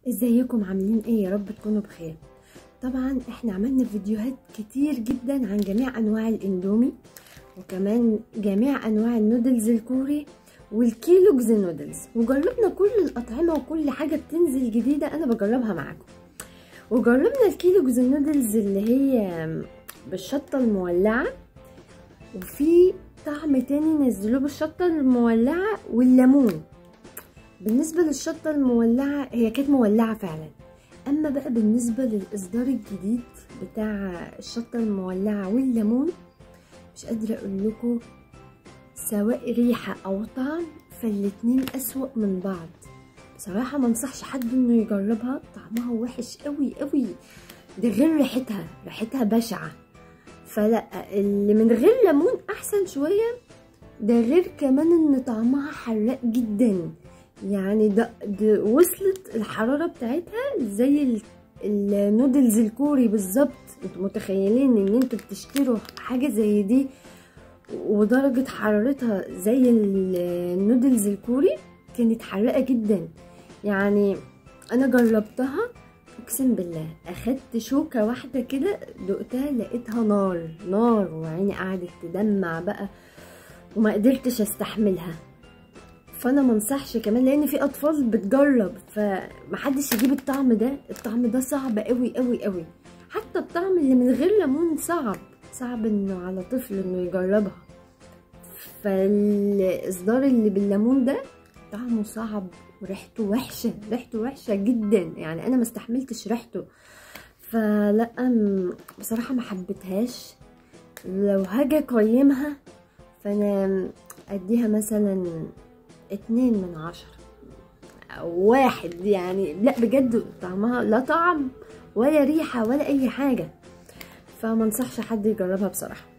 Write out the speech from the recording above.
ازيكم عاملين ايه يا رب تكونوا بخير طبعا احنا عملنا فيديوهات كتير جدا عن جميع انواع الاندومي وكمان جميع انواع النودلز الكوري والكيلوجز نودلز وجربنا كل الاطعمه وكل حاجه بتنزل جديده انا بجربها معاكم وجربنا الكيلوجز نودلز اللي هي بالشطه المولعه وفي طعم تاني نزلوه بالشطه المولعه والليمون بالنسبة للشطة المولعة هي كانت مولعة فعلا أما بقى بالنسبة للإصدار الجديد بتاع الشطة المولعة والليمون مش قادرة أقول لكم سواء ريحة أو طعم فالاتنين أسوأ من بعض بصراحة ما انصحش حد انه يجربها طعمها وحش قوي قوي ده غير ريحتها ريحتها بشعة فلا اللي من غير ليمون أحسن شوية ده غير كمان ان طعمها حراق جدا يعني ده, ده وصلت الحرارة بتاعتها زي النودلز الكوري بالظبط انتوا متخيلين ان انتوا بتشتروا حاجة زي دي ودرجة حرارتها زي النودلز الكوري كانت حراقة جدا يعني انا جربتها اقسم بالله اخدت شوكة واحدة كده دقتها لقيتها نار نار وعيني قعدت تدمع بقى وما قدرتش استحملها فانا منصحش كمان لان في اطفال بتجرب فمحدش يجيب الطعم ده الطعم ده صعب قوي قوي قوي حتى الطعم اللي من غير ليمون صعب صعب انه على طفل انه يجربها فالاصدار اللي بالليمون ده طعمه صعب وريحته وحشه ريحته وحشه جدا يعني انا ما استحملتش ريحته فلا بصراحه ما حبيتهاش لو هاجي اقيمها فانا اديها مثلا اتنين من عشرة واحد يعني لا بجد طعمها لا طعم ولا ريحة ولا اي حاجة فما انصحش حد يجربها بصراحة